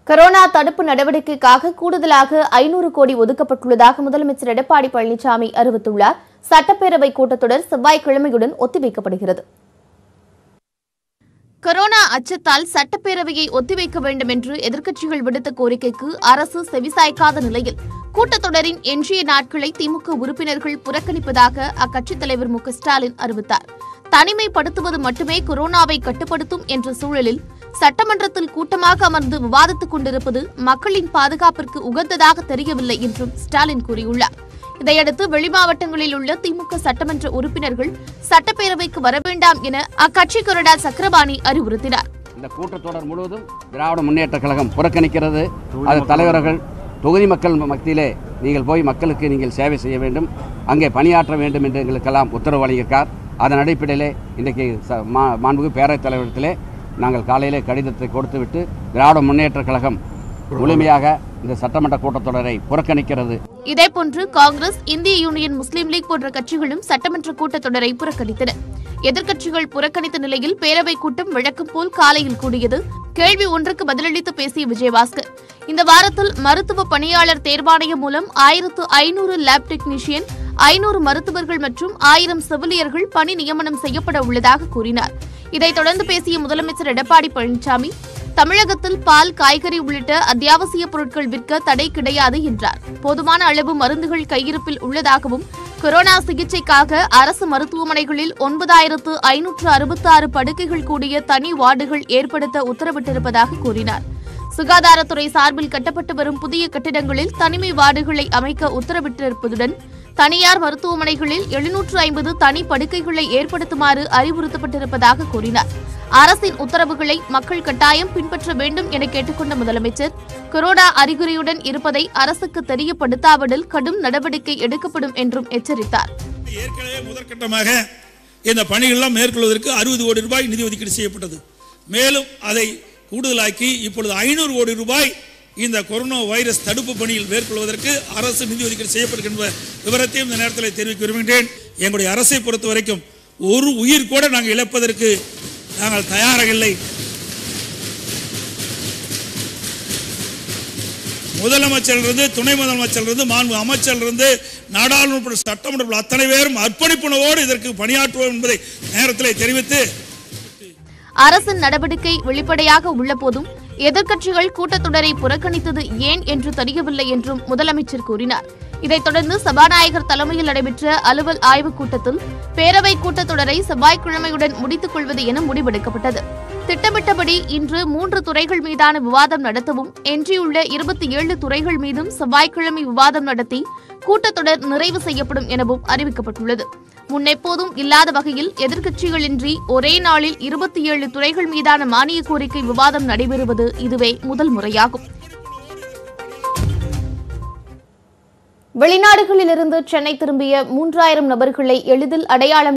corona தடுப்பு நடவடிக்கைக்காக கூடுதலாக ஐநூறு கோடி ஒதுக்கப்பட்டுள்ளதாக முதலமைச்சர் எடப்பாடி பழனிசாமி அறிவித்துள்ளார் சட்டப்பேரவை கூட்டத்தொடர் செவ்வாய்க்கிழமையுடன் ஒத்திவைக்கப்படுகிறது கொரோனா அச்சத்தால் சட்டப்பேரவையை ஒத்திவைக்க வேண்டும் என்று எதிர்க்கட்சிகள் விடுத்த கோரிக்கைக்கு அரசு செவிசாய்க்காத நிலையில் கூட்டத்தொடரின் எஞ்சிய நாட்களை திமுக உறுப்பினர்கள் புறக்கணிப்பதாக அக்கட்சித் தலைவர் மு க ஸ்டாலின் அறிவித்தார் தனிமைப்படுத்துவது மட்டுமே கொரோனாவை கட்டுப்படுத்தும் என்ற சூழலில் சட்டமன்றத்தில் கூட்டமாக அமர்ந்து விவாதித்துக் கொண்டிருப்பது மக்களின் பாதுகாப்பிற்கு உகந்ததாக தெரியவில்லை என்றும் ஸ்டாலின் கூறியுள்ளார் இதையடுத்து வெளிமாவட்டங்களில் உள்ள திமுக சட்டமன்ற உறுப்பினர்கள் சட்டப்பேரவைக்கு வர வேண்டாம் என அக்கட்சி கொறடா சக்கரபாணி அறிவுறுத்தினார் இந்த கூட்டத்தொடர் முழுவதும் திராவிட முன்னேற்ற கழகம் புறக்கணிக்கிறது அது தலைவர்கள் தொகுதி மக்கள் மத்தியிலே நீங்கள் போய் மக்களுக்கு நீங்கள் சேவை செய்ய வேண்டும் அங்கே பணியாற்ற வேண்டும் என்று எங்களுக்கெல்லாம் உத்தரவு வழங்கியிருக்கார் அதன் அடிப்படையிலே இன்றைக்கு ச- மா- மாண்புமிகு பேரவைத் தலைவரிடத்திலே நாங்கள் காலையிலே கடிதத்தை கொடுத்துவிட்டு திராவிட முன்னேற்ற கழகம் முழுமையாக இந்த சட்டமன்ற கூட்டத்தொடரை புறக்கணிக்கிறது இதேபோன்று காங்கிரஸ் இந்திய யூனியன் முஸ்லீம் லீக் போன்ற கட்சிகளும் சட்டமன்ற கூட்டத்தொடரை புறக்கணித்தன எதிர்க்கட்சிகள் புறக்கணித்த நிலையில் பேரவைக் கூட்டம் வழக்கம் போல் காலையில் கூடியது கேள்வி ஒன்றுக்கு பதிலளித்து பேசிய விஜயபாஸ்கர் இந்த வாரத்தில் மருத்துவ பணியாளர் தேர்வாணையம் மூலம் ஆயிரத்து ஐநூறு லேப் டெக்னீஷியன் ஐநூறு மருத்துவர்கள் மற்றும் ஆயிரம் செவிலியர்கள் பணி நியமனம் செய்யப்பட உள்ளதாக கூறினார் இதைத் தொடர்ந்து பேசிய முதலமைச்சர் எடப்பாடி பழனிசாமி தமிழகத்தில் பால் காய்கறி உள்ளிட்ட அத்தியாவசிய பொருட்கள் விற்க தடை கிடையாது என்றார் போதுமான அளவு மருந்துகள் கையிருப்பில் உள்ளதாகவும் கொரோனா சிகிச்சைக்காக அரசு மருத்துவமனைகளில் ஒன்பதாயிரத்து ஐநூற்று அறுபத்தி ஆறு படுக்கைகள் கூடிய தனி வார்டுகள் ஏற்படுத்த உத்தரவிட்டிருப்பதாக கூறினார் சுகாதாரத்துறை சார்பில் கட்டப்பட்டு வரும் புதிய கட்டிடங்களில் தனிமை வார்டுகளை அமைக்க உத்தரவிட்டிருப்பதுடன் தனியார் மருத்துவமனைகளில் எழுநூற்று ஐம்பது தனி படுக்கைகளை ஏற்படுத்துமாறு அறிவுறுத்தப்பட்டிருப்பதாக கூறினார் அரசின் உத்தரவுகளை மக்கள் கட்டாயம் பின்பற்ற வேண்டும் என கேட்டுக்கொண்ட முதலமைச்சர் கொரோனா அறிகுறியுடன் இருப்பதை அரசுக்கு தெரியப்படுத்தாவிடில் கடும் நடவடிக்கை எடுக்கப்படும் என்றும் எச்சரித்தார் ஏற்கனவே முதற்கட்டமாக இந்த பணிகளெல்லாம் மேற்கொள்வதற்கு அறுபது கோடி ரூபாய் நிதி ஒதுக்கீடு செய்யப்பட்டது மேலும் அதை கூடுதலாக்கி இப்பொழுது ஐநூறு கோடி ரூபாய் இந்த கொரோனா வைரஸ் தடுப்பு பணியில் மேற்கொள்வதற்கு அரசு நிதி ஒதுக்கீடு செய்யப்படுகின்ற விவரத்தையும் இந்த நேரத்தில் தெரிவிக்க விரும்புகின்றேன் எங்களுடைய அரசை பொறுத்த வரைக்கும் ஒரு உயிர் கூட நாங்கள் இழப்பதற்கு நாங்கள் தயாராக இல்லை முதலமைச்சரிலிருந்து துணை முதலமைச்சரிலிருந்து மாண்பு அமைச்சரிலிருந்து நாடாளுமன்ற சட்டமன்ற அத்தனை பேரும் அர்ப்பணிப்புணர்வோடு இதற்கு பணியாற்றுவோம் என்பதை நேரத்தில் தெரிவித்து அரசின் நடவடிக்கை வெளிப்படையாக உள்ள போதும் எதிர்க்கட்சிகள் கூட்டத்தொடரை புறக்கணித்தது ஏன் என்று தெரியவில்லை என்றும் முதலமைச்சர் கூறினார் இதைத் தொடர்ந்து சபாநாயகர் தலைமையில் நடைபெற்ற அலுவல் ஆய்வுக் கூட்டத்தில் பேரவைக் கூட்டத்தொடரை செவ்வாய்க்கிழமையுடன் முடித்துக் கொள்வது என முடிவெடுக்கப்பட்டது திட்டமிட்டபடி இன்று மூன்று துறைகள் மீதான விவாதம் நடத்தவும் எஞ்சியுள்ள இருபத்தி ஏழு துறைகள் மீதும் செவ்வாய்க்கிழமை விவாதம் நடத்தி கூட்டத்தொடர் நிறைவு செய்யப்படும் எனவும் அறிவிக்கப்பட்டுள்ளது முன்னெப்போதும் இல்லாத வகையில் எதிர்க்கட்சிகளின்றி ஒரே நாளில் இருபத்தி ஏழு துறைகள் மீதான மானிய கோரிக்கை விவாதம் நடைபெறுவது இதுவே முதல் முறையாகும் வெளிநாடுகளிலிருந்து சென்னை திரும்பிய மூன்றாயிரம் நபர்களை எளிதில் அடையாளம்